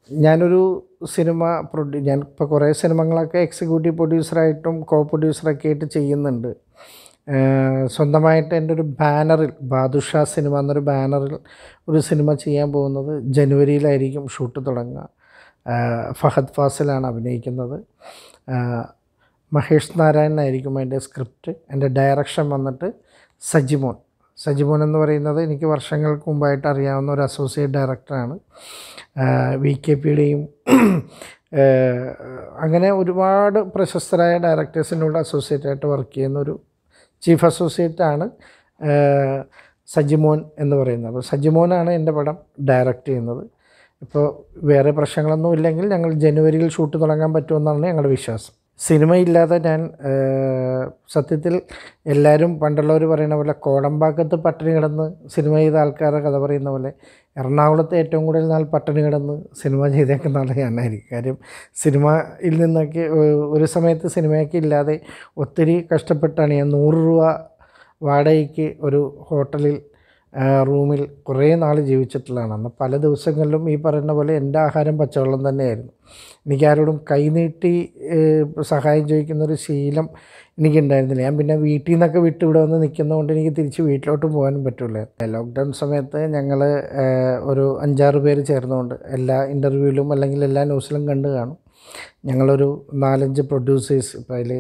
ഞാനൊരു സിനിമ പ്രൊഡ്യൂ ഞാൻ ഇപ്പോൾ കുറേ സിനിമകളൊക്കെ എക്സിക്യൂട്ടീവ് പ്രൊഡ്യൂസറായിട്ടും കോ പ്രൊഡ്യൂസറൊക്കെ ആയിട്ട് ചെയ്യുന്നുണ്ട് ഏഹ് സ്വന്തമായിട്ട് എൻ്റെ ഒരു ബാനറിൽ ബാദുഷാ സിനിമ എന്നൊരു ബാനറിൽ ഒരു സിനിമ ചെയ്യാൻ പോകുന്നത് ജനുവരിയിലായിരിക്കും ഷൂട്ട് തുടങ്ങുക ഏഹ് ഫഹദ് ഫാസിലാണ് അഭിനയിക്കുന്നത് ഏഹ് മഹേഷ് നാരായണനായിരിക്കും അതിൻ്റെ സ്ക്രിപ്റ്റ് എൻ്റെ ഡയറക്ഷൻ വന്നിട്ട് സജിമോൻ സജിമോൻ എന്ന് പറയുന്നത് എനിക്ക് വർഷങ്ങൾക്ക് മുമ്പായിട്ട് അറിയാവുന്ന ഒരു അസോസിയേറ്റ് ഡയറക്ടറാണ് വി കെ പിയുടെയും അങ്ങനെ ഒരുപാട് പ്രശസ്തരായ ഡയറക്ടേഴ്സിനോട് അസോസിയേറ്റ് ആയിട്ട് വർക്ക് ചെയ്യുന്ന ഒരു ചീഫ് അസോസിയേറ്റ് ആണ് ഏഹ് സജിമോൻ എന്ന് പറയുന്നത് അപ്പോൾ സജിമോനാണ് എൻ്റെ പടം ഡയറക്റ്റ് ചെയ്യുന്നത് ഇപ്പോൾ വേറെ പ്രശ്നങ്ങളൊന്നും ഇല്ലെങ്കിൽ ഞങ്ങൾ ജനുവരിയിൽ ഷൂട്ട് തുടങ്ങാൻ പറ്റുമെന്നാണ് ഞങ്ങളുടെ വിശ്വാസം സിനിമയില്ലാതെ ഞാൻ ഏഹ്, സത്യത്തിൽ എല്ലാവരും പണ്ടുള്ളവർ പറയുന്ന പോലെ കോടമ്പാക്കത്ത് പട്ടിണി കിടന്ന് സിനിമ ചെയ്ത ആൾക്കാരുടെ കഥ പറയുന്ന പോലെ എറണാകുളത്ത് ഏറ്റവും കൂടുതൽ നാൾ പട്ടിണി കിടന്ന് സിനിമ ചെയ്തേക്കുന്ന ആൾ ഞാനായിരിക്കും കാര്യം സിനിമയിൽ നിന്നൊക്കെ ഏഹ്, ഒരു സമയത്ത് സിനിമയൊക്കെ ഇല്ലാതെ ഒത്തിരി കഷ്ടപ്പെട്ടാണ് ഞാൻ നൂറ് രൂപ വാടകയ്ക്ക് ഒരു ഹോട്ടലിൽ ആ, റൂമിൽ കുറേ നാൾ ജീവിച്ചിട്ടുള്ളതാണ് അന്ന് പല ദിവസങ്ങളിലും ഈ പറയുന്ന പോലെ എൻ്റെ ആഹാരം പച്ചവെള്ളം തന്നെയായിരുന്നു എനിക്കാരോടും കൈനീട്ടി ഏഹ്, സഹായം ചോദിക്കുന്ന ഒരു ശീലം എനിക്കുണ്ടായിരുന്നില്ല ഞാൻ പിന്നെ വീട്ടിൽ നിന്നൊക്കെ വിട്ട് ഇവിടെ വന്ന് നിൽക്കുന്നതുകൊണ്ട് എനിക്ക് തിരിച്ച് വീട്ടിലോട്ട് പോകാനും പറ്റില്ല ലോക്ക്ഡൗൺ സമയത്ത് ഞങ്ങൾ ഒരു അഞ്ചാറ് പേര് ചേർന്നുകൊണ്ട് എല്ലാ ഇൻ്റർവ്യൂവിലും അല്ലെങ്കിൽ എല്ലാ ന്യൂസിലും കണ്ടു കാണും ഞങ്ങളൊരു നാലഞ്ച് പ്രൊഡ്യൂസേഴ്സ് ഇപ്പോൾ അതിൽ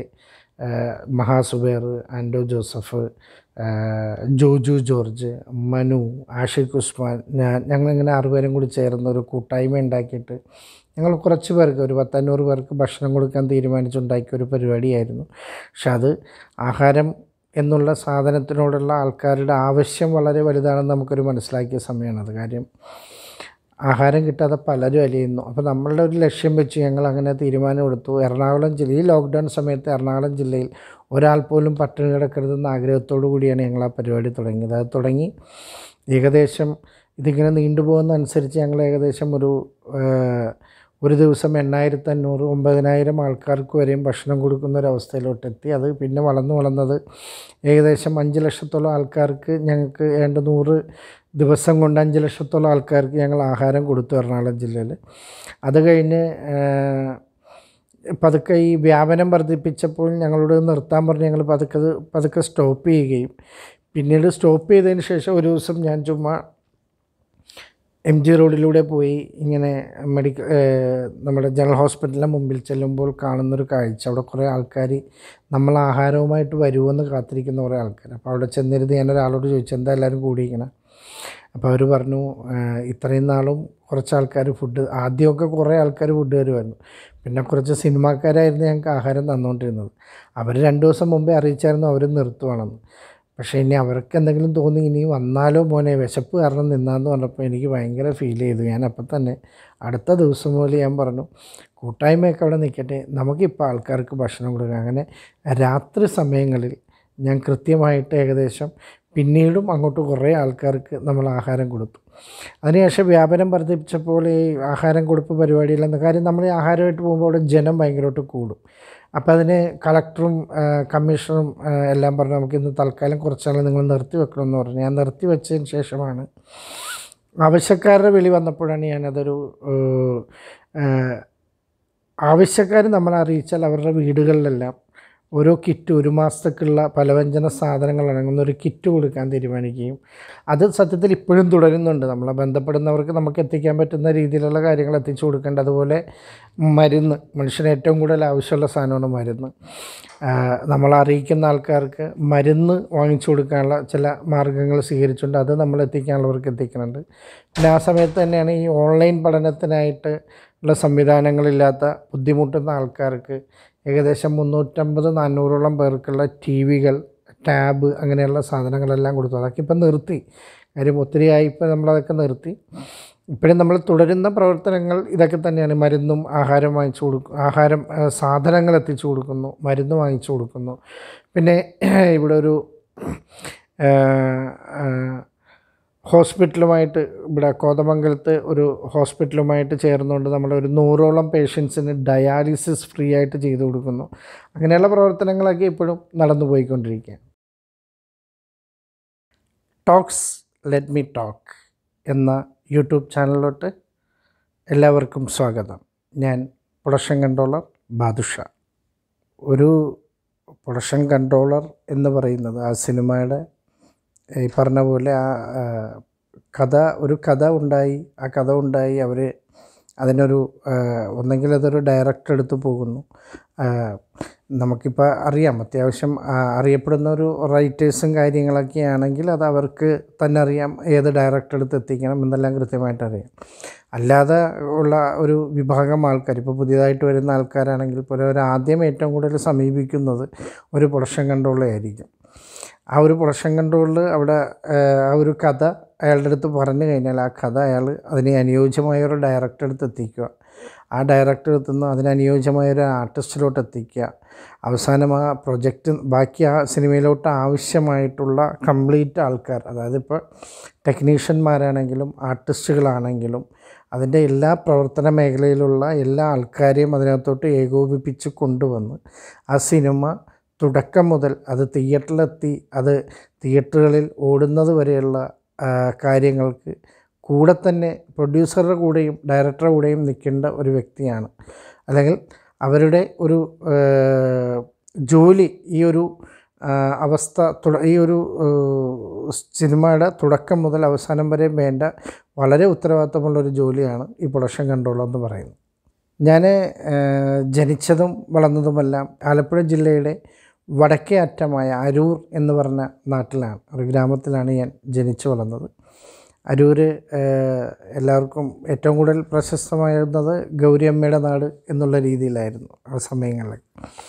മഹാസുബേർ ആൻഡോ ജോസഫ് ആഹ് ജോജു ജോർജ് മനു ആഷിഖ് ഉസ്മാൻ ഞാൻ ഞങ്ങളിങ്ങനെ ആറുപേരും കൂടി ചേർന്ന് ഒരു കൂട്ടായ്മ ഉണ്ടാക്കിയിട്ട് ഞങ്ങൾ കുറച്ച് പേർക്ക് ഒരു പത്തഞ്ഞൂറ് പേർക്ക് ഭക്ഷണം കൊടുക്കാൻ തീരുമാനിച്ചുണ്ടാക്കിയ ഒരു പരിപാടിയായിരുന്നു പക്ഷെ അത് ആഹാരം എന്നുള്ള സാധനത്തിനോടുള്ള ആൾക്കാരുടെ ആവശ്യം വളരെ വലുതാണെന്ന് നമുക്കൊരു മനസ്സിലാക്കിയ സമയമാണത് കാര്യം ആഹാരം കിട്ടാതെ പലരും അലിയുന്നു അപ്പോൾ നമ്മളുടെ ഒരു ലക്ഷ്യം വെച്ച് ഞങ്ങൾ അങ്ങനെ തീരുമാനമെടുത്തു എറണാകുളം ജില്ല ഈ ലോക്ക്ഡൗൺ സമയത്ത് എറണാകുളം ജില്ലയിൽ ഒരാൾ പോലും പട്ടിണി കിടക്കരുതെന്ന ആഗ്രഹത്തോടു കൂടിയാണ് ഞങ്ങൾ ആ പരിപാടി തുടങ്ങിയത് അത് തുടങ്ങി ഏകദേശം ഇതിങ്ങനെ നീണ്ടുപോകുന്ന അനുസരിച്ച് ഞങ്ങൾ ഏകദേശം ഒരു ഏഹ്, ഒരു ദിവസം എണ്ണായിരത്തി അഞ്ഞൂറ് ഒമ്പതിനായിരം ആൾക്കാർക്ക് വരെയും ഭക്ഷണം കൊടുക്കുന്ന ഒരു അവസ്ഥയിലോട്ട് എത്തി അത് പിന്നെ വളർന്നു വളർന്നത് ഏകദേശം അഞ്ച് ലക്ഷത്തോളം ആൾക്കാർക്ക് ഞങ്ങൾക്ക് ഏണ്ട നൂറ് ദിവസം കൊണ്ട് അഞ്ച് ലക്ഷത്തോളം ആൾക്കാർക്ക് ഞങ്ങൾ ആഹാരം കൊടുത്തു എറണാകുളം ജില്ലയിൽ അത് കഴിഞ്ഞ് ഏഹ്, പതുക്കെ ഈ വ്യാപനം വർദ്ധിപ്പിച്ചപ്പോൾ ഞങ്ങളോട് നിർത്താൻ പറഞ്ഞ് ഞങ്ങൾ പതുക്കെ അത് പതുക്കെ സ്റ്റോപ്പ് ചെയ്യുകയും പിന്നീട് സ്റ്റോപ്പ് ചെയ്തതിന് ശേഷം ഒരു ദിവസം ഞാൻ ചുമ്മാ എം ജി റോഡിലൂടെ പോയി ഇങ്ങനെ മെഡിക്കൽ നമ്മുടെ ജനറൽ ഹോസ്പിറ്റലിൻ്റെ മുമ്പിൽ ചെല്ലുമ്പോൾ കാണുന്നൊരു കാഴ്ച അവിടെ കുറേ ആൾക്കാർ നമ്മൾ ആഹാരവുമായിട്ട് വരുമെന്ന് കാത്തിരിക്കുന്ന കുറേ ആൾക്കാർ അപ്പോൾ അവിടെ ചെന്നിരുന്ന് ഞാൻ ഒരാളോട് ചോദിച്ചു എന്താ എല്ലാവരും കൂടിയിരിക്കണം അപ്പോൾ അവർ പറഞ്ഞു "ആഹ് ഇത്രയും നാളും കുറച്ച് ആൾക്കാർ ഫുഡ് ആദ്യമൊക്കെ കുറേ ആൾക്കാർ ഫുഡ് തരുമായിരുന്നു പിന്നെ കുറച്ച് സിനിമാക്കാരായിരുന്നു ഞങ്ങൾക്ക് ആഹാരം തന്നുകൊണ്ടിരുന്നത് അവർ രണ്ട് ദിവസം മുമ്പേ അറിയിച്ചായിരുന്നു അവർ നിർത്തുവാണെന്ന് പക്ഷേ ഇനി അവർക്ക് എന്തെങ്കിലും തോന്നി ഇനി വന്നാലോ മോനെ വിശപ്പ് കാരണം നിന്നാന്ന് പറഞ്ഞപ്പോൾ എനിക്ക് ഭയങ്കര ഫീൽ ചെയ്തു ഞാൻ അപ്പം തന്നെ അടുത്ത ദിവസം മുതൽ ഞാൻ പറഞ്ഞു കൂട്ടായ്മയൊക്കെ അവിടെ നിൽക്കട്ടെ നമുക്കിപ്പോൾ ആൾക്കാർക്ക് ഭക്ഷണം കൊടുക്കാം അങ്ങനെ രാത്രി സമയങ്ങളിൽ ഞാൻ കൃത്യമായിട്ട് ഏകദേശം പിന്നീടും അങ്ങോട്ട് കുറേ ആൾക്കാർക്ക് നമ്മൾ ആഹാരം കൊടുത്തു അതിനുശേഷം വ്യാപനം വർദ്ധിപ്പിച്ചപ്പോൾ ഈ ആഹാരം കൊടുപ്പ് പരിപാടിയിലെന്ന കാര്യം നമ്മൾ ഈ ആഹാരമായിട്ട് പോകുമ്പോൾ അവിടെ ജനം ഭയങ്കരമായിട്ട് കൂടും അപ്പോൾ അതിന് കളക്ടറും ആ, കമ്മീഷണറും ആ, എല്ലാം പറഞ്ഞു നമുക്ക് ഇന്ന് തൽക്കാലം കുറച്ചാൾ നിങ്ങൾ നിർത്തി വെക്കണമെന്ന് പറഞ്ഞു ഞാൻ നിർത്തി വെച്ചതിന് ശേഷമാണ് ആവശ്യക്കാരുടെ വിളി വന്നപ്പോഴാണ് ഞാനതൊരു ഏഹ്, ഏഹ്, ആവശ്യക്കാർ നമ്മളെ അറിയിച്ചാൽ അവരുടെ വീടുകളിലെല്ലാം ഓരോ കിറ്റ് ഒരു മാസത്തേക്കുള്ള പലവ്യഞ്ജന സാധനങ്ങൾ അടങ്ങുന്ന ഒരു കിറ്റ് കൊടുക്കാൻ തീരുമാനിക്കുകയും അത് സത്യത്തിൽ ഇപ്പോഴും തുടരുന്നുണ്ട് നമ്മളെ ബന്ധപ്പെടുന്നവർക്ക് നമുക്ക് എത്തിക്കാൻ പറ്റുന്ന രീതിയിലുള്ള കാര്യങ്ങൾ എത്തിച്ചു കൊടുക്കേണ്ട അതുപോലെ മരുന്ന് മനുഷ്യന് ഏറ്റവും കൂടുതൽ ആവശ്യമുള്ള സാധനമാണ് മരുന്ന് ആ, നമ്മളെ അറിയിക്കുന്ന ആൾക്കാർക്ക് മരുന്ന് വാങ്ങിച്ചു കൊടുക്കാനുള്ള ചില മാർഗ്ഗങ്ങൾ സ്വീകരിച്ചുകൊണ്ട് അത് നമ്മൾ എത്തിക്കാനുള്ളവർക്ക് എത്തിക്കുന്നുണ്ട് പിന്നെ ആ സമയത്ത് തന്നെയാണ് ഈ ഓൺലൈൻ പഠനത്തിനായിട്ട് ഉള്ള സംവിധാനങ്ങളില്ലാത്ത ബുദ്ധിമുട്ടുന്ന ആൾക്കാർക്ക് ഏകദേശം മുന്നൂറ്റമ്പത് നാനൂറോളം പേർക്കുള്ള ടി വികൾ ടാബ് അങ്ങനെയുള്ള സാധനങ്ങളെല്ലാം കൊടുത്തു അതൊക്കെ ഇപ്പം നിർത്തി കാര്യം ഒത്തിരിയായി ഇപ്പം നമ്മളതൊക്കെ നിർത്തി ഇപ്പോഴും നമ്മൾ തുടരുന്ന പ്രവർത്തനങ്ങൾ ഇതൊക്കെ തന്നെയാണ് മരുന്നും ആഹാരം വാങ്ങിച്ചു കൊടുക്കും ആഹാരം ആ, സാധനങ്ങൾ എത്തിച്ചു കൊടുക്കുന്നു മരുന്ന് വാങ്ങിച്ചു കൊടുക്കുന്നു പിന്നെ ഇവിടെ ഒരു ആ, ആ, ഹോസ്പിറ്റലുമായിട്ട് ഇവിടെ കോതമംഗലത്ത് ഒരു ഹോസ്പിറ്റലുമായിട്ട് ചേർന്നുകൊണ്ട് നമ്മൾ ഒരു നൂറോളം പേഷ്യൻസിന് ഡയാലിസിസ് ഫ്രീ ആയിട്ട് ചെയ്തു കൊടുക്കുന്നു അങ്ങനെയുള്ള പ്രവർത്തനങ്ങളൊക്കെ ഇപ്പോഴും നടന്നു പോയിക്കൊണ്ടിരിക്കുകയാണ് ടോക്സ് ലെറ്റ് മീ ടോക്ക് എന്ന യൂട്യൂബ് ചാനലിലോട്ട് എല്ലാവർക്കും സ്വാഗതം ഞാൻ പ്രൊഡക്ഷൻ കൺട്രോളർ ബാദുഷ ഒരു പ്രൊഡക്ഷൻ കൺട്രോളർ എന്ന് പറയുന്നത് ആ സിനിമയുടെ ഈ പറഞ്ഞ പോലെ ആ ആ, കഥ ഒരു കഥ ഉണ്ടായി ആ കഥ ഉണ്ടായി അവർ അതിനൊരു ആ, ഒന്നെങ്കിൽ അതൊരു ഡയറക്ടർ എടുത്ത് പോകുന്നു ആ, നമുക്കിപ്പോൾ അറിയാം അത്യാവശ്യം ആ, അറിയപ്പെടുന്ന ഒരു റൈറ്റേഴ്സും കാര്യങ്ങളൊക്കെ ആണെങ്കിൽ അത് അവർക്ക് തന്നെ അറിയാം ഏത് ഡയറക്ടർ എടുത്ത് എത്തിക്കണം എന്നെല്ലാം കൃത്യമായിട്ട് അറിയാം അല്ലാതെ ഉള്ള ഒരു വിഭാഗം ആൾക്കാർ ഇപ്പോൾ പുതിയതായിട്ട് വരുന്ന ആൾക്കാരാണെങ്കിൽ പോലും അവർ ആദ്യം ഏറ്റവും കൂടുതൽ സമീപിക്കുന്നത് ഒരു പ്രൊഡക്ഷൻ കൺട്രോളെ ആയിരിക്കും ആ ഒരു പ്രൊഡക്ഷൻ കൺട്രോളിൽ അവിടെ ഏഹ്, ആ ഒരു കഥ അയാളുടെ അടുത്ത് പറഞ്ഞു കഴിഞ്ഞാൽ ആ കഥ അയാൾ അതിന് അനുയോജ്യമായ ഒരു ഡയറക്ടർ അടുത്ത് എത്തിക്കുക ആ ഡയറക്ടർ അടുത്ത് നിന്ന് അതിന് അനുയോജ്യമായ ഒരു ആർട്ടിസ്റ്റിലോട്ട് എത്തിക്കുക അവസാനം ആ പ്രൊജക്റ്റ് ബാക്കി ആ സിനിമയിലോട്ട് ആവശ്യമായിട്ടുള്ള കംപ്ലീറ്റ് ആൾക്കാർ അതായത് ഇപ്പോൾ ടെക്നീഷ്യന്മാരാണെങ്കിലും ആർട്ടിസ്റ്റുകളാണെങ്കിലും അതിൻ്റെ എല്ലാ പ്രവർത്തന മേഖലയിലുള്ള എല്ലാ ആൾക്കാരെയും അതിനകത്തോട്ട് ഏകോപിപ്പിച്ച് കൊണ്ടുവന്ന് ആ സിനിമ തുടക്കം മുതൽ അത് തിയേറ്ററിലെത്തി അത് തിയേറ്ററുകളിൽ ഓടുന്നത് വരെയുള്ള ആ, കാര്യങ്ങൾക്ക് കൂടെ തന്നെ പ്രൊഡ്യൂസറുടെ കൂടെയും ഡയറക്ടറുടെ കൂടെയും നിൽക്കേണ്ട ഒരു വ്യക്തിയാണ് അല്ലെങ്കിൽ അവരുടെ ഒരു ആ, ജോലി ഈ ഒരു ആ, അവസ്ഥ തുട- ഈ ഒരു ആ, സിനിമയുടെ തുടക്കം മുതൽ അവസാനം വരെ വേണ്ട വളരെ ഉത്തരവാദിത്തമുള്ളൊരു ജോലിയാണ് ഈ പ്രൊഡക്ഷൻ കൺട്രോൾ എന്ന് പറയുന്നത് ഞാൻ ജനിച്ചതും വളർന്നതുമെല്ലാം ആലപ്പുഴ ജില്ലയുടെ വടക്കേ അറ്റമായ അരൂർ എന്ന് പറഞ്ഞ നാട്ടിലാണ് ഒരു ഗ്രാമത്തിലാണ് ഞാൻ ജനിച്ചു വളർന്നത് അരൂർ എല്ലാവർക്കും ഏറ്റവും കൂടുതൽ പ്രശസ്തമായിരുന്നത് ഗൗരിയമ്മയുടെ നാട് എന്നുള്ള രീതിയിലായിരുന്നു ആ സമയങ്ങളിൽ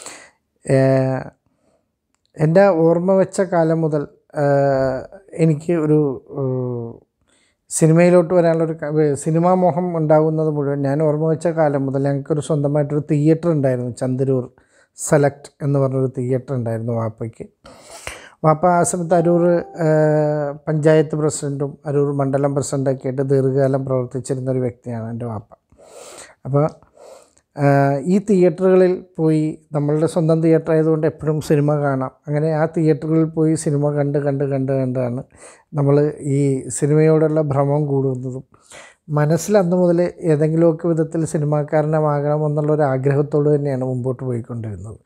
ഏഹ് എൻ്റെ ഓർമ്മ വെച്ച കാലം മുതൽ ഏഹ് എനിക്ക് ഒരു ഏഹ് സിനിമയിലോട്ട് വരാനുള്ളൊരു ക- വേ- സിനിമാ മോഹം ഉണ്ടാകുന്നത് മുഴുവൻ ഞാൻ ഓർമ്മ വെച്ച കാലം മുതൽ ഞങ്ങൾക്കൊരു സ്വന്തമായിട്ടൊരു തിയേറ്റർ ഉണ്ടായിരുന്നു ചന്ദരൂർ സെലക്ട് എന്ന് പറഞ്ഞൊരു തിയേറ്റർ ഉണ്ടായിരുന്നു വാപ്പയ്ക്ക് വാപ്പ ആ സമയത്ത് അരൂർ ഏഹ്, പഞ്ചായത്ത് പ്രസിഡൻറ്റും അരൂർ മണ്ഡലം പ്രസിഡൻ്റൊക്കെ ആയിട്ട് ദീർഘകാലം പ്രവർത്തിച്ചിരുന്ന ഒരു വ്യക്തിയാണ് എൻ്റെ വാപ്പ അപ്പോൾ ആഹ് ഈ തിയേറ്ററുകളിൽ പോയി നമ്മളുടെ സ്വന്തം തിയേറ്റർ ആയതുകൊണ്ട് എപ്പോഴും സിനിമ കാണാം അങ്ങനെ ആ തിയേറ്ററുകളിൽ പോയി സിനിമ കണ്ട് കണ്ട് കണ്ട് കണ്ടാണ് നമ്മൾ ഈ സിനിമയോടുള്ള ഭ്രമം കൂടുന്നതും മനസ്സിൽ അന്ന് മുതൽ ഏതെങ്കിലുമൊക്കെ വിധത്തിൽ സിനിമാക്കാരനമാകണമെന്നുള്ള ഒരു ആഗ്രഹത്തോട് തന്നെയാണ് മുമ്പോട്ട് പോയിക്കൊണ്ടിരുന്നത്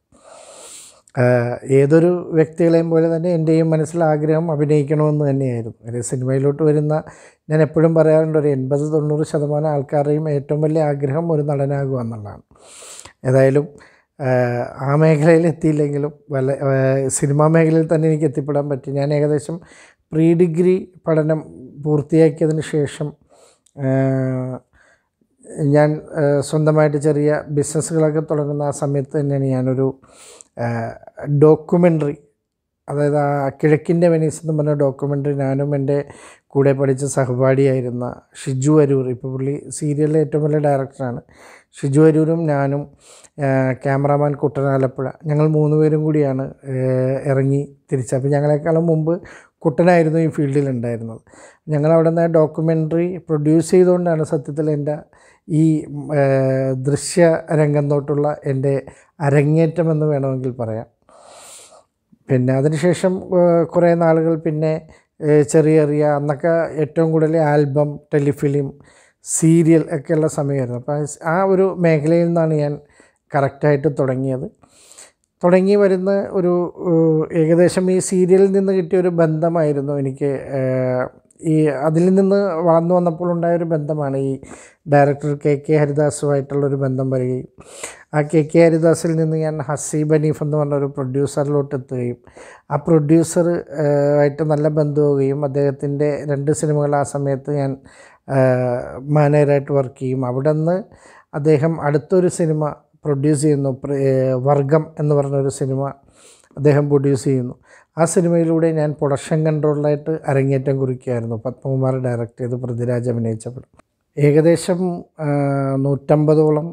ആഹ് ഏതൊരു വ്യക്തികളെയും പോലെ തന്നെ എൻ്റെയും മനസ്സിൽ ആഗ്രഹം അഭിനയിക്കണമെന്ന് തന്നെയായിരുന്നു ഒരു സിനിമയിലോട്ട് വരുന്ന ഞാൻ എപ്പോഴും പറയാറുണ്ട് ഒരു എൺപത് തൊണ്ണൂറ് ശതമാനം ആൾക്കാരുടെയും ഏറ്റവും വലിയ ആഗ്രഹം ഒരു നടനാകുക എന്നുള്ളതാണ് ഏതായാലും ആഹ് ആ മേഖലയിൽ എത്തിയില്ലെങ്കിലും വല്ല ആഹ് സിനിമാ മേഖലയിൽ തന്നെ എനിക്ക് എത്തിപ്പെടാൻ പറ്റി ഞാൻ ഏകദേശം പ്രീ ഡിഗ്രി പഠനം പൂർത്തിയാക്കിയതിന് ശേഷം ആഹ് ഞാൻ ആഹ് സ്വന്തമായിട്ട് ചെറിയ ബിസിനസ്സുകളൊക്കെ തുടങ്ങുന്ന ആ സമയത്ത് തന്നെയാണ് ഞാനൊരു ഡോക്യുമെൻ്ററി അതായത് ആ കിഴക്കിൻ്റെ വെനീസ് എന്ന് പറഞ്ഞ ഡോക്യുമെൻ്ററി ഞാനും എൻ്റെ കൂടെ പഠിച്ച സഹപാഠിയായിരുന്ന ഷിജു അരൂർ ഇപ്പോൾ പുള്ളി സീരിയലിലെ ഏറ്റവും വലിയ ഡയറക്ടറാണ് ഷിജു അരൂരും ഞാനും ക്യാമറാമാൻ കുട്ടനാലപ്പുഴ ഞങ്ങൾ മൂന്ന് പേരും കൂടിയാണ് ആഹ് ഇറങ്ങി തിരിച്ചത് അപ്പോൾ ഞങ്ങളെക്കാളും മുമ്പ് കുട്ടനായിരുന്നു ഈ ഫീൽഡിൽ ഉണ്ടായിരുന്നത് ഞങ്ങൾ അവിടെ നിന്ന് ഡോക്യുമെൻ്ററി പ്രൊഡ്യൂസ് ചെയ്തുകൊണ്ടാണ് സത്യത്തിൽ എൻ്റെ ഈ ആഹ് ദൃശ്യ രംഗം തൊട്ടുള്ള എൻ്റെ അരങ്ങേറ്റം എന്ന് വേണമെങ്കിൽ പറയാം പിന്നെ അതിനുശേഷം ഏഹ്, കുറേ നാളുകൾ പിന്നെ ഏഹ്, ചെറിയ ചെറിയ അന്നൊക്കെ ഏറ്റവും കൂടുതൽ ആൽബം ടെലിഫിലിം സീരിയൽ ഒക്കെയുള്ള സമയമായിരുന്നു അപ്പോൾ ആ ഒരു മേഖലയിൽ നിന്നാണ് ഞാൻ കറക്റ്റായിട്ട് തുടങ്ങിയത് തുടങ്ങി വരുന്ന ഒരു ഏഹ്, ഏകദേശം ഈ സീരിയലിൽ നിന്ന് കിട്ടിയ ഒരു ബന്ധമായിരുന്നു എനിക്ക് ഏഹ്, ഈ അതിൽ നിന്ന് വളർന്നു വന്നപ്പോൾ ഉണ്ടായ ഒരു ബന്ധമാണ് ഈ ഡയറക്ടർ കെ കെ ഹരിദാസുമായിട്ടുള്ളൊരു ബന്ധം വരികയും ആ കെ കെ ഹരിദാസിൽ നിന്ന് ഞാൻ ഹസീബ് ഹനീഫ് എന്ന് പറഞ്ഞ ഒരു പ്രൊഡ്യൂസറിലോട്ട് എത്തുകയും ആ പ്രൊഡ്യൂസർ ആയിട്ട് നല്ല ബന്ധമാവുകയും അദ്ദേഹത്തിൻ്റെ രണ്ട് സിനിമകൾ ആ സമയത്ത് ഞാൻ മാനേജറായിട്ട് വർക്ക് ചെയ്യും അവിടെ നിന്ന് അദ്ദേഹം അടുത്തൊരു സിനിമ പ്രൊഡ്യൂസ് ചെയ്യുന്നു പ്ര- ഏഹ് വർഗം എന്ന് പറഞ്ഞൊരു സിനിമ അദ്ദേഹം പ്രൊഡ്യൂസ് ചെയ്യുന്നു ആ സിനിമയിലൂടെ ഞാൻ പ്രൊഡക്ഷൻ കൺട്രോളായിട്ട് അരങ്ങേറ്റം കുറിക്കുകയായിരുന്നു പത്മകുമാർ ഡയറക്റ്റ് ചെയ്ത് പൃഥ്വിരാജ് അഭിനയിച്ച പടം ഏകദേശം ആ, നൂറ്റമ്പതോളം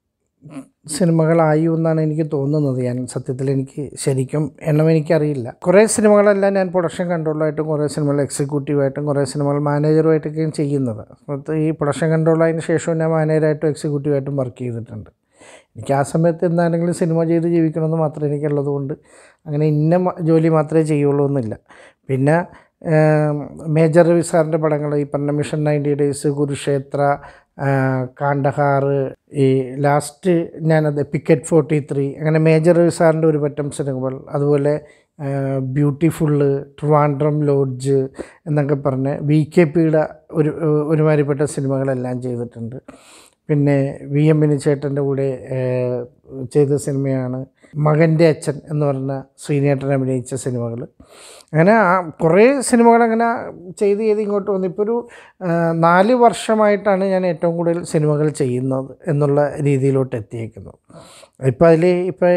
സിനിമകളായി എന്നാണ് എനിക്ക് തോന്നുന്നത് ഞാൻ സത്യത്തിൽ എനിക്ക് ശരിക്കും എണ്ണം എനിക്കറിയില്ല കുറേ സിനിമകളെല്ലാം ഞാൻ പ്രൊഡക്ഷൻ കൺട്രോളായിട്ടും കുറേ സിനിമകൾ എക്സിക്യൂട്ടീവായിട്ടും കുറേ സിനിമകൾ മാനേജറുമായിട്ടൊക്കെയും ചെയ്യുന്നത് അപ്പോൾ ഈ പ്രൊഡക്ഷൻ കൺട്രോളായതിനു ശേഷം ഞാൻ മാനേജറായിട്ടും എക്സിക്യൂട്ടീവായിട്ടും വർക്ക് ചെയ്തിട്ടുണ്ട് എനിക്ക് ആ സമയത്ത് എന്താണെങ്കിലും സിനിമ ചെയ്ത് ജീവിക്കണമെന്ന് മാത്രമേ എനിക്കുള്ളത് കൊണ്ട് അങ്ങനെ ഇന്ന മ- ജോലി മാത്രമേ ചെയ്യുള്ളൂ എന്നില്ല പിന്നെ മേജർ രവി സാറിൻ്റെ പടങ്ങൾ ഈ പറഞ്ഞ മിഷൻ നയൻറ്റി ഡേയ്സ് കുരുക്ഷേത്ര ആ, കാണ്ഡഹാർ ഈ ലാസ്റ്റ് ഞാനത് പിക്കറ്റ് ഫോർട്ടി ത്രീ അങ്ങനെ മേജർ രവി സാറിൻ്റെ ഒരു പറ്റം സിനിമകൾ അതുപോലെ ബ്യൂട്ടിഫുള്ള് ട്രിവാൻഡ്രം ലോഡ്ജ് എന്നൊക്കെ പറഞ്ഞ് വി കെ പിയുടെ ഒരു ഒരുമാതിരിപ്പെട്ട സിനിമകളെല്ലാം ചെയ്തിട്ടുണ്ട് പിന്നെ വി എം ചേട്ടൻ്റെ കൂടെ ഏഹ്, ചെയ്ത സിനിമയാണ് മകൻ്റെ അച്ഛൻ എന്ന് പറഞ്ഞ ശ്രീനേട്ടൻ അഭിനയിച്ച സിനിമകൾ അങ്ങനെ ആ കുറേ സിനിമകൾ അങ്ങനെ ചെയ്ത് ചെയ്ത് ഇങ്ങോട്ട് വന്നു ഇപ്പോൾ ഒരു ആ, നാല് വർഷമായിട്ടാണ് ഞാൻ ഏറ്റവും കൂടുതൽ സിനിമകൾ ചെയ്യുന്നത് എന്നുള്ള രീതിയിലോട്ട് എത്തിയേക്കുന്നത് ഇപ്പോൾ അതിൽ ഇപ്പോൾ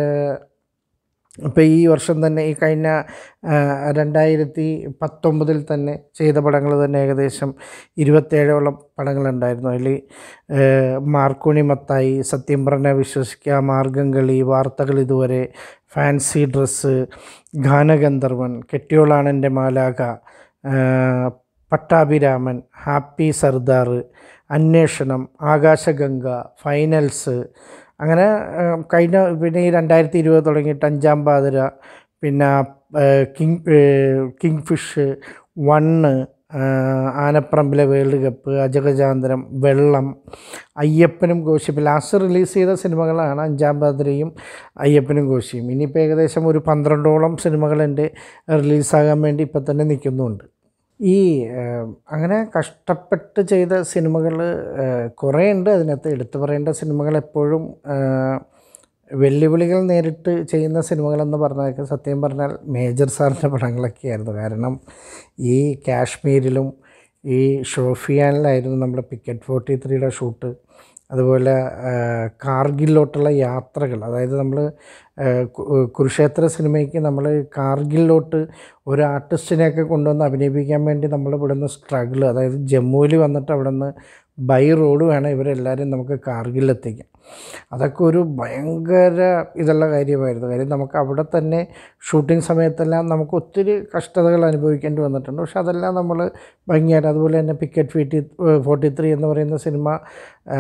ഇപ്പോൾ ഈ വർഷം തന്നെ ഈ കഴിഞ്ഞ ആ, രണ്ടായിരത്തി പത്തൊമ്പതിൽ തന്നെ ചെയ്ത പടങ്ങൾ തന്നെ ഏകദേശം ഇരുപത്തേഴോളം പടങ്ങളുണ്ടായിരുന്നു അതിൽ മാർക്കോണി മത്തായി സത്യം പറഞ്ഞാൽ വിശ്വസിക്കുക മാർഗം കളി വാർത്തകൾ ഇതുവരെ ഫാൻസി ഡ്രസ്സ് ഗാനഗന്ധർവൻ കെട്ടിയോളാണ് എൻ്റെ മാലാക ആ, പട്ടാഭിരാമൻ ഹാപ്പി സർദാർ അന്വേഷണം ആകാശഗംഗ ഫൈനൽസ് അങ്ങനെ ആ, കഴിഞ്ഞ പിന്നെ ഈ രണ്ടായിരത്തി ഇരുപത് തുടങ്ങിയിട്ട് അഞ്ചാം പാതിര പിന്നെ കിങ് കിങ് ഫിഷ് വണ്ണ് ആനപ്പറമ്പിലെ വേൾഡ് കപ്പ് അജഗജാന്തരം വെള്ളം അയ്യപ്പനും കോശിയും ലാസ്റ്റ് റിലീസ് ചെയ്ത സിനിമകളാണ് അഞ്ചാം പാതിരയും അയ്യപ്പനും കോശിയും ഇനിയിപ്പോൾ ഏകദേശം ഒരു പന്ത്രണ്ടോളം സിനിമകൾ എൻ്റെ റിലീസാകാൻ വേണ്ടി ഇപ്പം തന്നെ നിൽക്കുന്നുണ്ട് ഈ ഏഹ്, അങ്ങനെ കഷ്ടപ്പെട്ട് ചെയ്ത സിനിമകൾ കുറേ ഉണ്ട് അതിനകത്ത് എടുത്തു പറയേണ്ട സിനിമകൾ എപ്പോഴും ഏഹ്, വെല്ലുവിളികൾ നേരിട്ട് ചെയ്യുന്ന സിനിമകളെന്ന് പറഞ്ഞാൽ സത്യം പറഞ്ഞാൽ മേജർ സാറിൻ്റെ പടങ്ങളൊക്കെയായിരുന്നു കാരണം ഈ കാശ്മീരിലും ഈ ഷോഫിയാനിലായിരുന്നു നമ്മുടെ പിക്കറ്റ് ഫോർട്ടി ത്രീയുടെ ഷൂട്ട് അതുപോലെ ആ, കാർഗിലോട്ടുള്ള യാത്രകൾ അതായത് നമ്മൾ കുരുക്ഷേത്ര സിനിമയ്ക്ക് നമ്മൾ കാർഗിലോട്ട് ഒരു ആർട്ടിസ്റ്റിനെയൊക്കെ കൊണ്ടുവന്ന് അഭിനയിപ്പിക്കാൻ വേണ്ടി നമ്മൾ ഇവിടുന്ന് സ്ട്രഗിൾ അതായത് ജമ്മുവിൽ വന്നിട്ട് അവിടെ നിന്ന് ബൈ റോഡ് വേണം ഇവരെല്ലാവരും നമുക്ക് കാർഗിലെത്തിക്കാൻ അതൊക്കെ ഒരു ഭയങ്കര ഇതുള്ള കാര്യമായിരുന്നു കാര്യം നമുക്ക് അവിടെ തന്നെ ഷൂട്ടിംഗ് സമയത്തെല്ലാം നമുക്ക് ഒത്തിരി കഷ്ടതകൾ അനുഭവിക്കേണ്ടി വന്നിട്ടുണ്ട് പക്ഷെ അതെല്ലാം നമ്മൾ ഭംഗിയായിട്ട് അതുപോലെ തന്നെ പിക്കറ്റ് ഫീറ്റി ഫോർട്ടി ത്രീ എന്ന് പറയുന്ന സിനിമ ആ,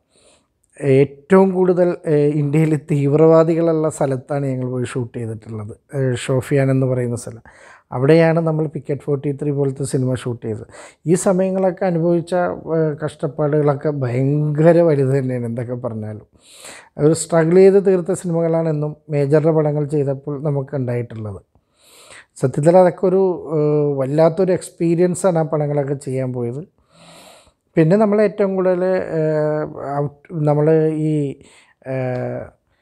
ഏറ്റവും കൂടുതൽ ഏഹ്, ഇന്ത്യയിൽ തീവ്രവാദികളുള്ള സ്ഥലത്താണ് ഞങ്ങൾ പോയി ഷൂട്ട് ചെയ്തിട്ടുള്ളത് ഏഹ്, ഷോഫിയാൻ എന്ന് പറയുന്ന സ്ഥലം അവിടെയാണ് നമ്മൾ പിക്കറ്റ് ഫോർട്ടി ത്രീ പോലത്തെ സിനിമ ഷൂട്ട് ചെയ്തത് ഈ സമയങ്ങളൊക്കെ അനുഭവിച്ച ഏഹ്, കഷ്ടപ്പാടുകളൊക്കെ ഭയങ്കര വലുത് തന്നെയാണ് എന്തൊക്കെ പറഞ്ഞാലും ഒരു സ്ട്രഗിൾ ചെയ്ത് തീർത്ത സിനിമകളാണ് എന്നും മേജറുടെ പടങ്ങൾ ചെയ്തപ്പോൾ നമുക്ക് ഉണ്ടായിട്ടുള്ളത് സത്യത്തിൽ അതൊക്കെ ഒരു ഏഹ്, വല്ലാത്തൊരു എക്സ്പീരിയൻസാണ് ആ പടങ്ങളൊക്കെ ചെയ്യാൻ പോയത് പിന്നെ നമ്മൾ ഏറ്റവും കൂടുതൽ നമ്മൾ ഈ ഏഹ്,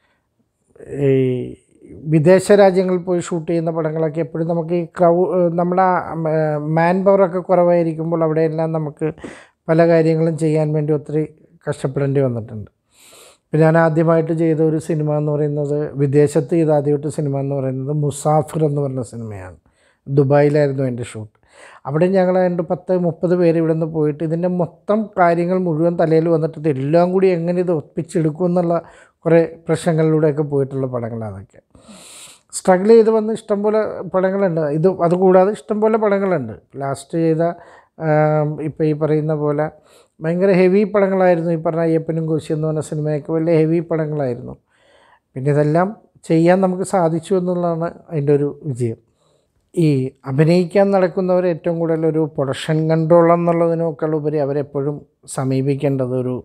ഈ വിദേശ രാജ്യങ്ങളിൽ പോയി ഷൂട്ട് ചെയ്യുന്ന പടങ്ങളൊക്കെ എപ്പോഴും നമുക്ക് ഈ ക്രൗ നമ്മുടെ മാൻ പവറൊക്കെ കുറവായിരിക്കുമ്പോൾ അവിടെയെല്ലാം നമുക്ക് പല കാര്യങ്ങളും ചെയ്യാൻ വേണ്ടി ഒത്തിരി കഷ്ടപ്പെടേണ്ടി വന്നിട്ടുണ്ട് ഇപ്പം ഞാൻ ആദ്യമായിട്ട് ചെയ്ത ഒരു സിനിമ എന്ന് പറയുന്നത് വിദേശത്ത് ചെയ്ത ആദ്യമായിട്ട് സിനിമ എന്ന് പറയുന്നത് മുസാഫിർ എന്ന് പറഞ്ഞ സിനിമയാണ് ദുബായിലായിരുന്നു എൻ്റെ ഷൂട്ട് അവിടെ ഞങ്ങൾ രണ്ട് പത്ത് മുപ്പത് പേര് ഇവിടെ നിന്ന് പോയിട്ട് ഇതിൻ്റെ മൊത്തം കാര്യങ്ങൾ മുഴുവൻ തലയിൽ വന്നിട്ട് ഇതെല്ലാം കൂടി എങ്ങനെ ഇത് ഒപ്പിച്ചെടുക്കും എന്നുള്ള കുറേ പ്രശ്നങ്ങളിലൂടെയൊക്കെ പോയിട്ടുള്ള പടങ്ങളാണ് അതൊക്കെ സ്ട്രഗിൾ ചെയ്ത് വന്ന് ഇഷ്ടംപോലെ പടങ്ങളുണ്ട് ഇത് അതുകൂടാതെ ഇഷ്ടംപോലെ പടങ്ങളുണ്ട് ലാസ്റ്റ് ചെയ്ത ഇപ്പോൾ ഈ പറയുന്ന പോലെ ഭയങ്കര ഹെവി പടങ്ങളായിരുന്നു ഈ പറഞ്ഞ അയ്യപ്പനും കോശി എന്ന് പറഞ്ഞ സിനിമയൊക്കെ വലിയ ഹെവി പടങ്ങളായിരുന്നു പിന്നെ ഇതെല്ലാം ചെയ്യാൻ നമുക്ക് സാധിച്ചു എന്നുള്ളതാണ് അതിൻ്റെ ഒരു വിജയം ഈ അഭിനയിക്കാൻ നടക്കുന്നവർ ഏറ്റവും കൂടുതൽ ഒരു പ്രൊഡക്ഷൻ കൺട്രോൾ എന്നുള്ളതിനേക്കാൾ ഉപരി അവരെപ്പോഴും സമീപിക്കേണ്ടത് ഒരു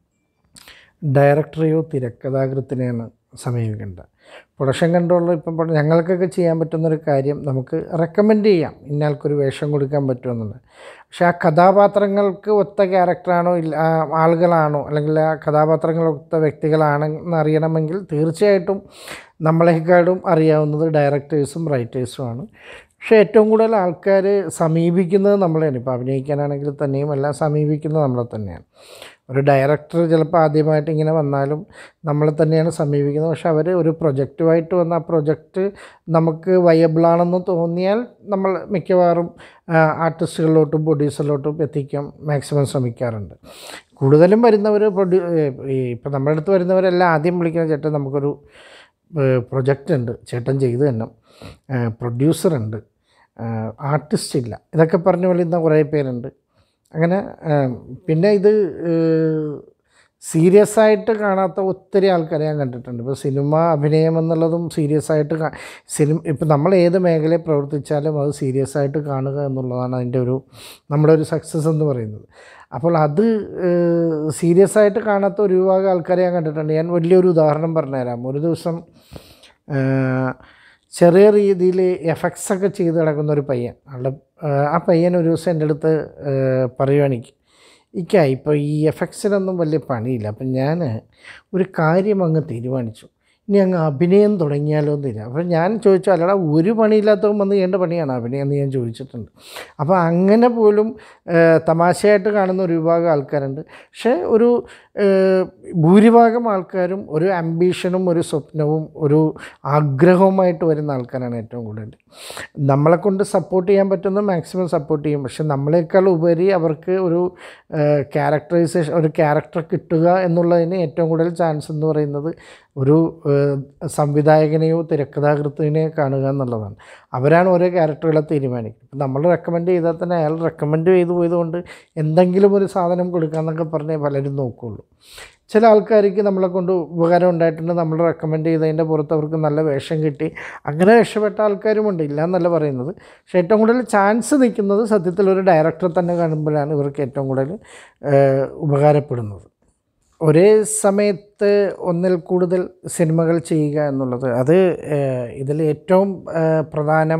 ഡയറക്ടറെയോ തിരക്കഥാകൃത്തിനെയാണ് സമീപിക്കേണ്ടത് പ്രൊഡക്ഷൻ കൺട്രോളിൽ ഇപ്പം ഇപ്പോൾ ഞങ്ങൾക്കൊക്കെ ചെയ്യാൻ പറ്റുന്നൊരു കാര്യം നമുക്ക് റെക്കമെൻഡ് ചെയ്യാം ഇന്നയാൾക്കൊരു വേഷം കൊടുക്കാൻ പറ്റുമെന്നുള്ളത് പക്ഷേ ആ കഥാപാത്രങ്ങൾക്ക് ഒത്ത ക്യാരക്ടറാണോ ഇല്ല ആ ആളുകളാണോ അല്ലെങ്കിൽ ആ കഥാപാത്രങ്ങൾ ഒത്ത വ്യക്തികളാണെന്ന് അറിയണമെങ്കിൽ തീർച്ചയായിട്ടും നമ്മളെക്കാളും അറിയാവുന്നത് ഡയറക്ടേഴ്സും റൈറ്റേഴ്സുമാണ് പക്ഷേ ഏറ്റവും കൂടുതൽ ആൾക്കാർ സമീപിക്കുന്നത് നമ്മളെയാണ് ഇപ്പോൾ അഭിനയിക്കാനാണെങ്കിൽ തന്നെയും എല്ലാം സമീപിക്കുന്നത് നമ്മളെ തന്നെയാണ് ഒരു ഡയറക്ടർ ചിലപ്പോൾ ആദ്യമായിട്ട് ഇങ്ങനെ വന്നാലും നമ്മളെ തന്നെയാണ് സമീപിക്കുന്നത് പക്ഷെ അവർ ഒരു പ്രൊജക്റ്റുമായിട്ട് വന്ന ആ പ്രൊജക്റ്റ് നമുക്ക് വയബിളാണെന്ന് തോന്നിയാൽ നമ്മൾ മിക്കവാറും ആർട്ടിസ്റ്റുകളിലോട്ടും പ്രൊഡ്യൂസറിലോട്ടും എത്തിക്കാൻ മാക്സിമം ശ്രമിക്കാറുണ്ട് കൂടുതലും വരുന്നവർ പ്രൊഡ്യൂ ഈ ഇപ്പം നമ്മുടെ അടുത്ത് വരുന്നവരെല്ലാം ആദ്യം വിളിക്കുന്ന ചേട്ടൻ നമുക്കൊരു പ്രൊജക്റ്റ് ഉണ്ട് ചേട്ടൻ ചെയ്തു തന്നെ പ്രൊഡ്യൂസറുണ്ട് ആർട്ടിസ്റ്റ് ഇല്ല ഇതൊക്കെ പറഞ്ഞ് വിളിക്കുന്ന കുറേ പേരുണ്ട് അങ്ങനെ ആ, പിന്നെ ഇത് ഏഹ്, സീരിയസ് ആയിട്ട് കാണാത്ത ഒത്തിരി ആൾക്കാരെ ഞാൻ കണ്ടിട്ടുണ്ട് ഇപ്പോൾ സിനിമ അഭിനയം എന്നുള്ളതും സീരിയസ് ആയിട്ട് കാ സിനിമ ഇപ്പം നമ്മൾ ഏത് മേഖലയിൽ പ്രവർത്തിച്ചാലും അത് സീരിയസ് ആയിട്ട് കാണുക എന്നുള്ളതാണ് അതിൻ്റെ ഒരു നമ്മുടെ ഒരു സക്സസ് എന്ന് പറയുന്നത് അപ്പോൾ അത് സീരിയസ് ആയിട്ട് കാണാത്ത ഒരു വിഭാഗം ആൾക്കാരെ ഞാൻ കണ്ടിട്ടുണ്ട് ഞാൻ വലിയൊരു ഉദാഹരണം പറഞ്ഞുതരാം ഒരു ദിവസം ഏഹ്, ചെറിയ രീതിയിൽ എഫക്ട്സ് ഒക്കെ ചെയ്ത് കിടക്കുന്ന ഒരു പയ്യൻ ആളുടെ ഏഹ്, ആ പയ്യൻ ഒരു ദിവസം എൻ്റെ അടുത്ത് ഏഹ്, പറയുവാണെങ്കിൽ ഇക്ക ഇപ്പോൾ ഈ എഫക്ട്സിനൊന്നും വലിയ പണിയില്ല അപ്പം ഞാൻ ഒരു കാര്യം അങ്ങ് തീരുമാനിച്ചു ഇനി അങ്ങ് അഭിനയം തുടങ്ങിയാലോ എന്നില്ല അപ്പം ഞാൻ ചോദിച്ചു അല്ലടാ ഒരു പണിയില്ലാത്തവൻ വന്ന് ചെയ്യേണ്ട പണിയാണ് അഭിനയം എന്ന് ഞാൻ ചോദിച്ചിട്ടുണ്ട് അപ്പോൾ അങ്ങനെ പോലും ഏഹ്, തമാശയായിട്ട് കാണുന്ന ഒരു വിഭാഗം ആൾക്കാരുണ്ട് പക്ഷേ ഒരു ഏഹ്, ഭൂരിഭാഗം ആൾക്കാരും ഒരു അംബീഷനും ഒരു സ്വപ്നവും ഒരു ആഗ്രഹവുമായിട്ട് വരുന്ന ആൾക്കാരാണ് ഏറ്റവും കൂടുതൽ നമ്മളെ കൊണ്ട് സപ്പോർട്ട് ചെയ്യാൻ പറ്റുന്ന മാക്സിമം സപ്പോർട്ട് ചെയ്യും പക്ഷെ നമ്മളെക്കാൾ ഉപരി അവർക്ക് ഒരു ക്യാരക്ടറൈസേഷൻ ഒരു ക്യാരക്ടർ കിട്ടുക എന്നുള്ളതിന് ഏറ്റവും കൂടുതൽ ചാൻസ് എന്ന് പറയുന്നത് ഒരു ഏഹ്, സംവിധായകനെയോ തിരക്കഥാകൃത്തിനെയോ കാണുക എന്നുള്ളതാണ് അവരാണ് ഓരോ ക്യാരക്ടറുകളെ തീരുമാനിക്കുന്നത് ഇപ്പം നമ്മൾ റെക്കമെൻഡ് ചെയ്താൽ തന്നെ അയാൾ റെക്കമെൻഡ് ചെയ്തു പോയതുകൊണ്ട് എന്തെങ്കിലും ഒരു സാധനം കൊടുക്കാമെന്നൊക്കെ പറഞ്ഞേ പലരും നോക്കുകയുള്ളൂ ചില ആൾക്കാർക്ക് നമ്മളെ കൊണ്ട് ഉപകാരം ഉണ്ടായിട്ടുണ്ട് നമ്മൾ റെക്കമെൻഡ് ചെയ്തതിൻ്റെ പുറത്ത് അവർക്ക് നല്ല വേഷം കിട്ടി അങ്ങനെ രക്ഷപ്പെട്ട ആൾക്കാരുമുണ്ട് ഇല്ല എന്നല്ല പറയുന്നത് പക്ഷേ ഏറ്റവും കൂടുതൽ ചാൻസ് നിൽക്കുന്നത് സത്യത്തിൽ ഒരു ഡയറക്ടറെ തന്നെ കാണുമ്പോഴാണ് ഇവർക്ക് ഏറ്റവും കൂടുതൽ ഏഹ്, ഉപകാരപ്പെടുന്നത് ഒരേ സമയത്ത് ഒന്നിൽ കൂടുതൽ സിനിമകൾ ചെയ്യുക എന്നുള്ളത് അത് ഏഹ്, ഇതിൽ ഏറ്റവും ഏഹ്, പ്രധാനം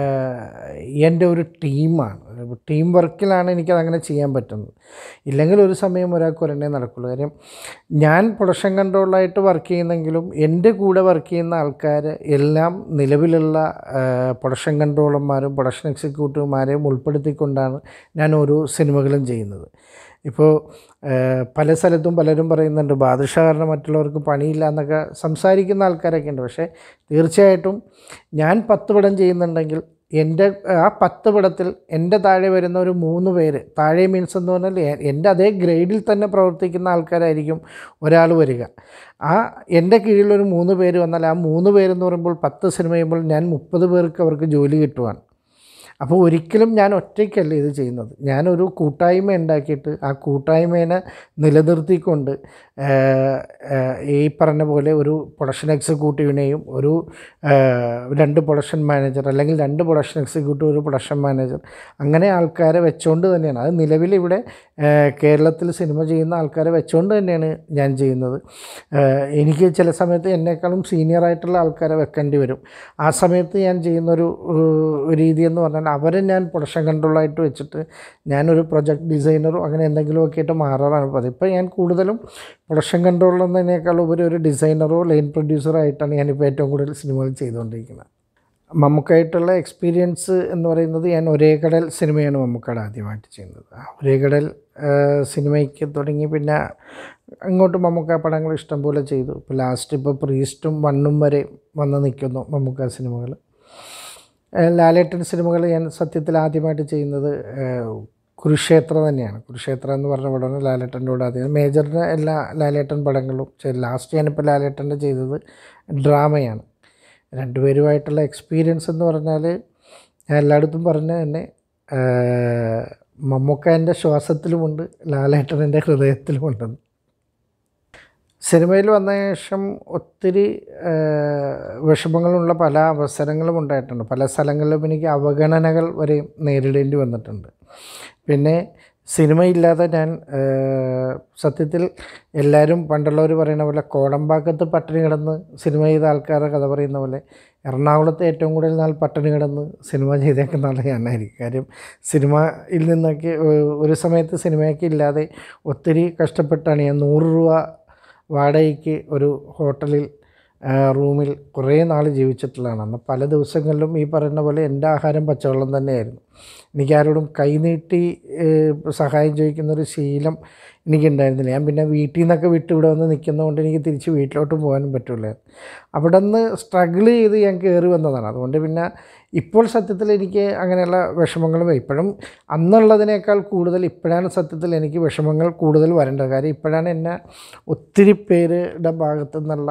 ഏഹ്, എൻ്റെ ഒരു ടീമാണ് ടീം വർക്കിലാണ് എനിക്കതങ്ങനെ ചെയ്യാൻ പറ്റുന്നത് ഇല്ലെങ്കിൽ ഒരു സമയം ഒരാൾക്ക് ഒരെണ്ണേ നടക്കുള്ളൂ കാര്യം ഞാൻ പ്രൊഡക്ഷൻ കൺട്രോളായിട്ട് വർക്ക് ചെയ്യുന്നെങ്കിലും എൻ്റെ കൂടെ വർക്ക് ചെയ്യുന്ന ആൾക്കാർ എല്ലാം നിലവിലുള്ള ഏഹ്, പ്രൊഡക്ഷൻ കൺട്രോളർമാരും പ്രൊഡക്ഷൻ എക്സിക്യൂട്ടീവുമാരെയും ഉൾപ്പെടുത്തിക്കൊണ്ടാണ് ഞാൻ ഓരോ സിനിമകളും ചെയ്യുന്നത് ഇപ്പോൾ ഏഹ്, പല സ്ഥലത്തും പലരും പറയുന്നുണ്ട് ബാദുഷാ കാരണം മറ്റുള്ളവർക്ക് പണിയില്ല എന്നൊക്കെ സംസാരിക്കുന്ന ആൾക്കാരൊക്കെ ഉണ്ട് പക്ഷേ തീർച്ചയായിട്ടും ഞാൻ പത്ത് പടം ചെയ്യുന്നുണ്ടെങ്കിൽ എൻ്റെ ആ പത്ത് പടത്തിൽ എൻ്റെ താഴെ വരുന്ന ഒരു മൂന്ന് പേര് താഴെ മീൻസ് എന്ന് പറഞ്ഞാൽ എ- എൻ്റെ അതേ ഗ്രേഡിൽ തന്നെ പ്രവർത്തിക്കുന്ന ആൾക്കാരായിരിക്കും ഒരാൾ വരിക ആ എൻ്റെ കീഴിൽ ഒരു മൂന്ന് പേര് വന്നാൽ ആ മൂന്ന് പേരെന്ന് പറയുമ്പോൾ പത്ത് സിനിമ ചെയ്യുമ്പോൾ ഞാൻ മുപ്പത് പേർക്ക് അവർക്ക് ജോലി കിട്ടുവാണ് അപ്പോൾ ഒരിക്കലും ഞാൻ ഒറ്റയ്ക്കല്ല ഇത് ചെയ്യുന്നത് ഞാനൊരു കൂട്ടായ്മ ഉണ്ടാക്കിയിട്ട് ആ കൂട്ടായ്മേനെ നിലനിർത്തിക്കൊണ്ട് ഏഹ്, ഏഹ്, ഈ പറഞ്ഞ പോലെ ഒരു പ്രൊഡക്ഷൻ എക്സിക്യൂട്ടീവിനെയും ഒരു ഏഹ്, രണ്ട് പ്രൊഡക്ഷൻ മാനേജർ അല്ലെങ്കിൽ രണ്ട് പ്രൊഡക്ഷൻ എക്സിക്യൂട്ടീവ് ഒരു പ്രൊഡക്ഷൻ മാനേജർ അങ്ങനെ ആൾക്കാരെ വെച്ചുകൊണ്ട് തന്നെയാണ് അത് നിലവിൽ ഇവിടെ ഏഹ്, കേരളത്തിൽ സിനിമ ചെയ്യുന്ന ആൾക്കാരെ വെച്ചുകൊണ്ട് തന്നെയാണ് ഞാൻ ചെയ്യുന്നത് ഏഹ്, എനിക്ക് ചില സമയത്ത് എന്നെക്കാളും സീനിയർ ആയിട്ടുള്ള ആൾക്കാരെ വെക്കേണ്ടി വരും ആ സമയത്ത് ഞാൻ ചെയ്യുന്നൊരു ഏഹ്, രീതി എന്ന് പറഞ്ഞാൽ അവരെ ഞാൻ പ്രൊഡക്ഷൻ കൺട്രോളായിട്ട് വെച്ചിട്ട് ഞാനൊരു പ്രൊജക്ട് ഡിസൈനറോ അങ്ങനെ എന്തെങ്കിലുമൊക്കെ ആയിട്ട് മാറാറാണ് പതിവ് ഇപ്പോൾ ഞാൻ കൂടുതലും പ്രൊഡക്ഷൻ കൺട്രോളർ എന്നതിനേക്കാൾ ഉപരി ഒരു ഡിസൈനറോ ലൈൻ പ്രൊഡ്യൂസറോ ആയിട്ടാണ് ഞാനിപ്പോൾ ഏറ്റവും കൂടുതൽ സിനിമകൾ ചെയ്തുകൊണ്ടിരിക്കുന്നത് മമ്മൂക്കായിട്ടുള്ള എക്സ്പീരിയൻസ് എന്ന് പറയുന്നത് ഞാൻ ഒരേ കടൽ സിനിമയാണ് മമ്മൂക്കാട് ആദ്യമായിട്ട് ചെയ്യുന്നത് ആ ഒരേ കടൽ ആ, സിനിമയ്ക്ക് തുടങ്ങി പിന്നെ അങ്ങോട്ട് മമ്മൂക്ക പടങ്ങൾ ഇഷ്ടംപോലെ ചെയ്തു ഇപ്പോൾ ലാസ്റ്റ് ഇപ്പോൾ പ്രീസ്റ്റും വണ്ണും വരെ വന്ന് നിൽക്കുന്നു മമ്മൂക്ക സിനിമകൾ ലാലേട്ടൻ സിനിമകൾ ഞാൻ സത്യത്തിൽ ആദ്യമായിട്ട് ചെയ്യുന്നത് ഏഹ്, കുരുക്ഷേത്ര തന്നെയാണ് കുരുക്ഷേത്ര എന്ന് പറഞ്ഞ പടമാണ് ലാലേട്ടൻ്റെ കൂടെ ആദ്യം മേജറിൻ്റെ എല്ലാ ലാലേട്ടൻ പടങ്ങളും ചെയ്തു ലാസ്റ്റ് ഞാനിപ്പോൾ ലാലേട്ടൻ്റെ ചെയ്തത് ഡ്രാമയാണ് രണ്ടുപേരുമായിട്ടുള്ള എക്സ്പീരിയൻസ് എന്ന് പറഞ്ഞാൽ ഞാൻ എല്ലായിടത്തും പറഞ്ഞ തന്നെ ഏഹ്, മമ്മൂക്ക എൻ്റെ ശ്വാസത്തിലുമുണ്ട് ലാലേട്ടൻ എൻ്റെ ഹൃദയത്തിലുമുണ്ടെന്ന് സിനിമയിൽ വന്ന ശേഷം ഒത്തിരി ഏഹ്, വിഷമങ്ങളുള്ള പല അവസരങ്ങളും ഉണ്ടായിട്ടുണ്ട് പല സ്ഥലങ്ങളിലും എനിക്ക് അവഗണനകൾ വരെ നേരിടേണ്ടി വന്നിട്ടുണ്ട് പിന്നെ സിനിമയില്ലാതെ ഞാൻ ഏഹ്, സത്യത്തിൽ എല്ലാവരും പണ്ടുള്ളവർ പറയുന്ന പോലെ കോടമ്പാക്കത്ത് പട്ടിണി കിടന്ന് സിനിമ ചെയ്ത ആൾക്കാരുടെ കഥ പറയുന്ന പോലെ എറണാകുളത്ത് ഏറ്റവും കൂടുതൽ നാൾ പട്ടിണി കിടന്ന് സിനിമ ചെയ്തേക്കുന്ന ആൾ ഞാനായിരിക്കും കാര്യം സിനിമയിൽ നിന്നൊക്കെ ഏഹ്, ഒരു സമയത്ത് സിനിമയൊക്കെ ഇല്ലാതെ ഒത്തിരി കഷ്ടപ്പെട്ടാണ് ഞാൻ നൂറ് രൂപ വാടകയ്ക്ക് ഒരു ഹോട്ടലിൽ ആ, റൂമിൽ കുറേ നാൾ ജീവിച്ചിട്ടുള്ളതാണ് അന്ന് പല ദിവസങ്ങളിലും ഈ പറയുന്ന പോലെ എൻ്റെ ആഹാരം പച്ചവെള്ളം തന്നെയായിരുന്നു എനിക്കാരോടും കൈനീട്ടി ഏഹ്, സഹായം ചോദിക്കുന്ന ഒരു ശീലം എനിക്കുണ്ടായിരുന്നില്ല ഞാൻ പിന്നെ വീട്ടിൽ നിന്നൊക്കെ വിട്ട് ഇവിടെ വന്ന് നിൽക്കുന്നതുകൊണ്ട് എനിക്ക് തിരിച്ച് വീട്ടിലോട്ട് പോകാനും പറ്റില്ല അവിടെ നിന്ന് സ്ട്രഗിൾ ചെയ്ത് ഞാൻ കയറി വന്നതാണ് അതുകൊണ്ട് പിന്നെ ഇപ്പോൾ സത്യത്തിൽ എനിക്ക് അങ്ങനെയുള്ള വിഷമങ്ങളും ഇപ്പോഴും അന്നുള്ളതിനേക്കാൾ കൂടുതൽ ഇപ്പോഴാണ് സത്യത്തിൽ എനിക്ക് വിഷമങ്ങൾ കൂടുതൽ വരേണ്ടത് കാര്യം ഇപ്പോഴാണ് എന്നെ ഒത്തിരി പേരുടെ ഭാഗത്തു നിന്നുള്ള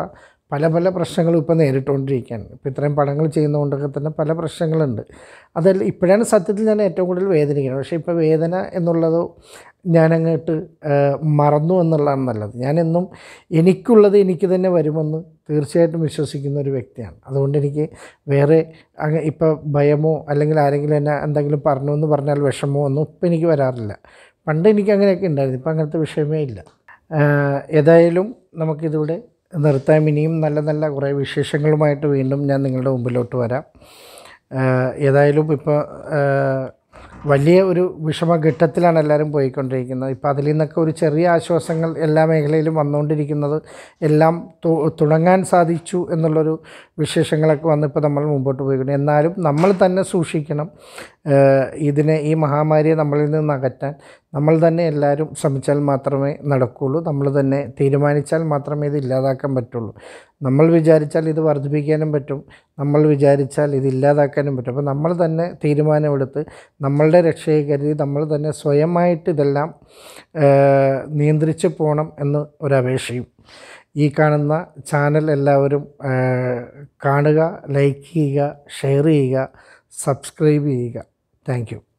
പല പല പ്രശ്നങ്ങളും ഇപ്പോൾ നേരിട്ടുകൊണ്ടിരിക്കുകയാണ് ഇപ്പോൾ ഇത്രയും പടങ്ങൾ ചെയ്യുന്നതുകൊണ്ടൊക്കെ തന്നെ പല പ്രശ്നങ്ങളുണ്ട് അതല്ല ഇപ്പോഴാണ് സത്യത്തിൽ ഞാൻ ഏറ്റവും കൂടുതൽ വേദനിക്കുന്നത് പക്ഷേ ഇപ്പോൾ വേദന എന്നുള്ളത് ഞാനങ്ങോട്ട് ഏഹ്, മറന്നു എന്നുള്ളതാണ് നല്ലത് ഞാനെന്നും എനിക്കുള്ളത് എനിക്ക് തന്നെ വരുമെന്ന് തീർച്ചയായിട്ടും വിശ്വസിക്കുന്ന ഒരു വ്യക്തിയാണ് അതുകൊണ്ട് എനിക്ക് വേറെ അങ്ങ് ഇപ്പോൾ ഭയമോ അല്ലെങ്കിൽ ആരെങ്കിലും എന്നെ എന്തെങ്കിലും പറഞ്ഞു എന്ന് പറഞ്ഞാൽ വിഷമോ ഒന്നും ഇപ്പം എനിക്ക് വരാറില്ല പണ്ട് എനിക്ക് അങ്ങനെയൊക്കെ ഉണ്ടായിരുന്നു ഇപ്പം അങ്ങനത്തെ വിഷയമേ ഇല്ല ഏഹ്, ഏതായാലും നമുക്കിതിവിടെ നിർത്താം ഇനിയും നല്ല നല്ല കുറേ വിശേഷങ്ങളുമായിട്ട് വീണ്ടും ഞാൻ നിങ്ങളുടെ മുമ്പിലോട്ട് വരാം ഏഹ്, ഏതായാലും ഇപ്പോൾ വലിയ ഒരു വിഷമഘട്ടത്തിലാണ് എല്ലാവരും പോയിക്കൊണ്ടിരിക്കുന്നത് ഇപ്പോൾ അതിൽ നിന്നൊക്കെ ഒരു ചെറിയ ആശ്വാസങ്ങൾ എല്ലാ മേഖലയിലും വന്നുകൊണ്ടിരിക്കുന്നത് എല്ലാം തു- തുടങ്ങാൻ സാധിച്ചു എന്നുള്ളൊരു വിശേഷങ്ങളൊക്കെ വന്നിപ്പോൾ നമ്മൾ മുമ്പോട്ട് പോയിക്കൊണ്ട് എന്നാലും നമ്മൾ തന്നെ സൂക്ഷിക്കണം ഏഹ് ഇതിനെ ഈ മഹാമാരിയെ നമ്മളിൽ നിന്ന് അകറ്റാൻ നമ്മൾ തന്നെ എല്ലാവരും ശ്രമിച്ചാൽ മാത്രമേ നടക്കുകയുള്ളൂ നമ്മൾ തന്നെ തീരുമാനിച്ചാൽ മാത്രമേ ഇത് ഇല്ലാതാക്കാൻ പറ്റുള്ളൂ നമ്മൾ വിചാരിച്ചാൽ ഇത് വർദ്ധിപ്പിക്കാനും പറ്റും നമ്മൾ വിചാരിച്ചാൽ ഇത് ഇല്ലാതാക്കാനും പറ്റും അപ്പോൾ നമ്മൾ തന്നെ തീരുമാനമെടുത്ത് നമ്മളുടെ രക്ഷയെ കരുതി നമ്മൾ തന്നെ സ്വയമായിട്ട് ഇതെല്ലാം ഏഹ്, നിയന്ത്രിച്ച് പോകണം എന്ന് ഒരപേക്ഷയും ഈ കാണുന്ന ചാനൽ എല്ലാവരും ഏഹ്, കാണുക ലൈക്ക് ചെയ്യുക ഷെയർ ചെയ്യുക സബ്സ്ക്രൈബ് ചെയ്യുക താങ്ക് യു